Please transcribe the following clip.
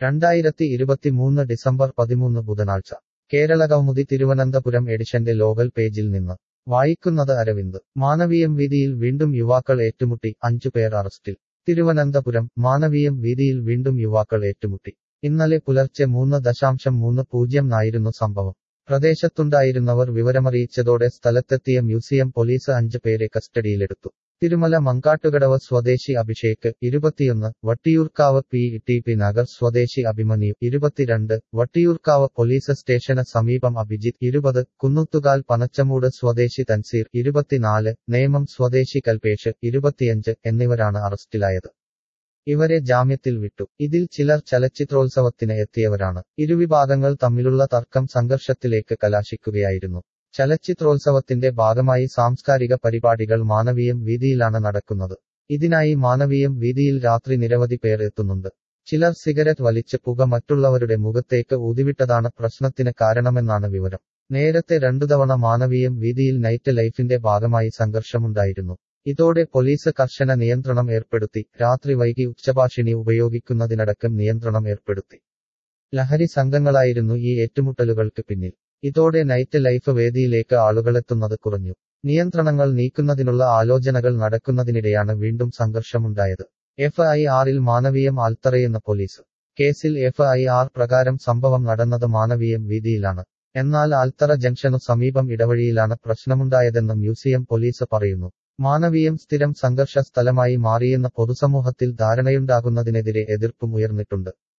രണ്ടായിരത്തി ഇരുപത്തിമൂന്ന് ഡിസംബർ പതിമൂന്ന് ബുധനാഴ്ച കേരളകൗമുദി തിരുവനന്തപുരം എഡിഷന്റെ ലോകൽ പേജിൽ നിന്ന് വായിക്കുന്നത് അരവിന്ദ് മാനവീയം വീതിയിൽ വീണ്ടും യുവാക്കൾ ഏറ്റുമുട്ടി അഞ്ചു പേർ അറസ്റ്റിൽ തിരുവനന്തപുരം മാനവീയം വീതിയിൽ വീണ്ടും യുവാക്കൾ ഏറ്റുമുട്ടി ഇന്നലെ പുലർച്ചെ മൂന്ന് ദശാംശം മൂന്ന് പൂജ്യം നായിരുന്നു സംഭവം പ്രദേശത്തുണ്ടായിരുന്നവർ വിവരമറിയിച്ചതോടെ സ്ഥലത്തെത്തിയ മ്യൂസിയം പോലീസ് അഞ്ച് പേരെ കസ്റ്റഡിയിലെടുത്തു തിരുമല മങ്കാട്ടുകടവ് സ്വദേശി അഭിഷേക് ഇരുപത്തിയൊന്ന് Vattiyoorkavu P T P Nagar സ്വദേശി അഭിമന്യു ഇരുപത്തിരണ്ട് വട്ടിയൂർക്കാവ് പോലീസ് സ്റ്റേഷന് സമീപം അഭിജിത്ത് ഇരുപത് കുന്നുത്തുകാൽ പനച്ചമൂട് സ്വദേശി തൻസീർ ഇരുപത്തിനാല് നേമം സ്വദേശി കൽപേഷ് ഇരുപത്തിയഞ്ച് എന്നിവരാണ് അറസ്റ്റിലായത് ഇവരെ ജാമ്യത്തിൽ വിട്ടു ഇതിൽ ചിലർ ചലച്ചിത്രോത്സവത്തിന് എത്തിയവരാണ് ഇരുവിഭാഗങ്ങൾ തമ്മിലുള്ള തർക്കം സംഘർഷത്തിലേക്ക് കലാശിക്കുകയായിരുന്നു ചലച്ചിത്രോത്സവത്തിന്റെ ഭാഗമായി സാംസ്കാരിക പരിപാടികൾ മാനവീയം വീതിയിലാണ് നടക്കുന്നത് ഇതിനായി മാനവീയം വീതിയിൽ രാത്രി നിരവധി പേർ എത്തുന്നുണ്ട് ചിലർ സിഗരറ്റ് വലിച്ച് പുക മറ്റുള്ളവരുടെ മുഖത്തേക്ക് ഊതിവിട്ടതാണ് പ്രശ്നത്തിന് കാരണമെന്നാണ് വിവരം നേരത്തെ രണ്ടു തവണ മാനവീയം വീതിയിൽ നൈറ്റ് ലൈഫിന്റെ ഭാഗമായി സംഘർഷമുണ്ടായിരുന്നു ഇതോടെ പോലീസ് കർശന നിയന്ത്രണം ഏർപ്പെടുത്തി രാത്രി വൈകി ഉച്ചഭാഷിണി ഉപയോഗിക്കുന്നതിനടക്കം നിയന്ത്രണം ഏർപ്പെടുത്തി ലഹരി സംഘങ്ങളായിരുന്നു ഈ ഏറ്റുമുട്ടലുകൾക്ക് പിന്നിൽ ഇതോടെ നൈറ്റ് ലൈഫ് വേദിയിലേക്ക് ആളുകളെത്തുന്നത് കുറഞ്ഞു നിയന്ത്രണങ്ങൾ നീക്കുന്നതിനുള്ള ആലോചനകൾ നടക്കുന്നതിനിടെയാണ് വീണ്ടും സംഘർഷമുണ്ടായത് എഫ് ഐ ആറിൽ മാനവീയം ആൽത്തറയെന്ന പോലീസ് കേസിൽ എഫ് ഐ ആർ പ്രകാരം സംഭവം നടന്നത് മാനവീയം വീതിയിലാണ് എന്നാൽ ആൽത്തറ ജംഗ്ഷനു സമീപം ഇടവഴിയിലാണ് പ്രശ്നമുണ്ടായതെന്ന് മ്യൂസിയം പോലീസ് പറയുന്നു മാനവീയം സ്ഥിരം സംഘർഷ സ്ഥലമായി മാറിയെന്ന പൊതുസമൂഹത്തിൽ ധാരണയുണ്ടാകുന്നതിനെതിരെ എതിർപ്പും ഉയർന്നിട്ടുണ്ട്